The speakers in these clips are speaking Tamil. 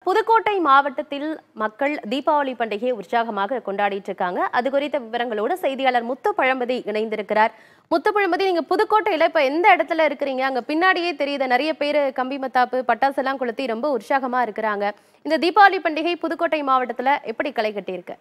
புதுக்கோட்டை மாவட்டத்தில் மக்கள் தீபாவளி பண்டிகையை உற்சாகமாக கொண்டாடிட்டு இருக்காங்க அது குறித்த விவரங்களோடு செய்தியாளர் முத்து பழம்பதி இணைந்திருக்கிறார் முத்து பழம்பதி நீங்க புதுக்கோட்டையில இப்ப எந்த இடத்துல இருக்கிறீங்க அங்க பின்னாடியே தெரியுது நிறைய பேர் கம்பி மத்தாப்பு பட்டாசு எல்லாம் கொளுத்தி ரொம்ப உற்சாகமா இருக்கிறாங்க இந்த தீபாவளி பண்டிகை புதுக்கோட்டை மாவட்டத்துல எப்படி களை கட்டியிருக்கு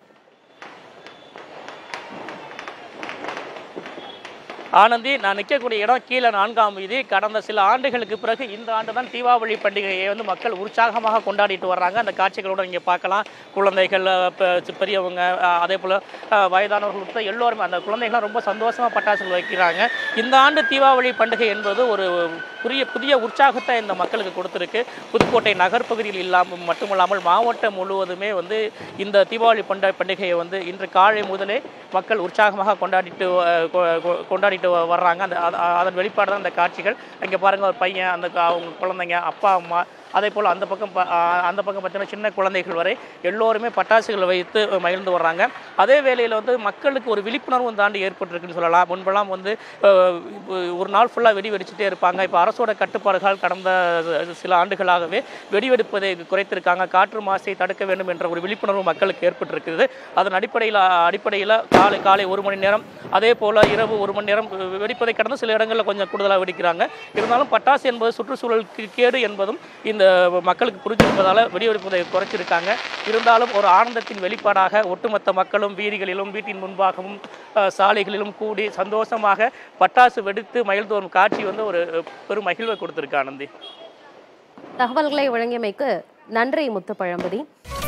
ஆனந்தி நான் நிற்கக்கூடிய இடம் கீழே நான்காம் வீதி கடந்த சில ஆண்டுகளுக்கு பிறகு இந்த ஆண்டு தான் தீபாவளி பண்டிகையை வந்து மக்கள் உற்சாகமாக கொண்டாடிட்டு வர்றாங்க அந்த காட்சிகளோட இங்கே பார்க்கலாம் குழந்தைகள் அஹ், பெ- பெரியவங்க அஹ், அதே போல் அஹ், வயதானவர்கள் உட்பட எல்லோருமே அந்த குழந்தைகள்லாம் ரொம்ப சந்தோஷமாக பட்டாசுகள் வைக்கிறாங்க இந்த ஆண்டு தீபாவளி பண்டிகை என்பது ஒரு புதிய புதிய உற்சாகத்தை இந்த மக்களுக்கு கொடுத்துருக்கு புதுக்கோட்டை நகர்ப்பகுதியில் இல்லாமல் மட்டுமல்லாமல் மாவட்டம் முழுவதுமே வந்து இந்த தீபாவளி பண்ட பண்டிகையை வந்து இன்று காலை முதலே மக்கள் உற்சாகமாக கொண்டாடிட்டு அஹ், கொ- கொ- கொண்டாடிட்டு வ- வர்றாங்க அந்த அத- அதன் வெளிப்பாடு தான் அந்த காட்சிகள் இங்கே பாருங்க ஒரு பையன் அந்த க- அவங்க குழந்தைங்க அப்பா அம்மா அதே போல் அந்த பக்கம் ப- அஹ், அந்த பக்கம் பார்த்தீங்கன்னா சின்ன குழந்தைகள் வரை எல்லோருமே பட்டாசுகளை வைத்து மகிழ்ந்து வர்றாங்க அதே வேளையில் வந்து மக்களுக்கு ஒரு விழிப்புணர்வும் தாண்டி ஏற்பட்டிருக்குன்னு சொல்லலாம் முன்பெல்லாம் வந்து அஹ், ஒரு நாள் ஃபுல்லாக வெடி வெடிச்சுட்டே இருப்பாங்க இப்போ அரசோட கட்டுப்பாடுகள் கடந்த சில ஆண்டுகளாகவே வெடி வெடிப்பதை குறைத்திருக்காங்க காற்று மாசை தடுக்க வேண்டும் என்ற ஒரு விழிப்புணர்வு மக்களுக்கு ஏற்பட்டிருக்கிறது அதன் அடிப்படையில் அடிப்படையில் காலை காலை ஒரு மணி நேரம் அதே போல் இரவு ஒரு மணி நேரம் வெடிப்பதை கடந்து சில இடங்களில் கொஞ்சம் கூடுதலாக வெடிக்கிறாங்க இருந்தாலும் பட்டாசு என்பது சுற்றுச்சூழலுக்கு கேடு என்பதும் இந்த மக்களுக்கு புரிஞ்சிருப்பதால் வெடி வெடிப்பதை குறைச்சிருக்காங்க இருந்தாலும் ஒரு ஆனந்தத்தின் வெளிப்பாடாக ஒட்டுமொத்த மக்களும் வீதிகளிலும் வீட்டின் முன்பாகவும் அஹ், சாலைகளிலும் கூடி சந்தோஷமாக பட்டாசு வெடித்து மகிழ்ந்து வரும் காட்சி வந்து ஒரு பெரும் மகிழ்வை கொடுத்திருக்கு ஆனந்தி தகவல்களை வழங்கியமைக்கு நன்றி முத்து பழம்பதி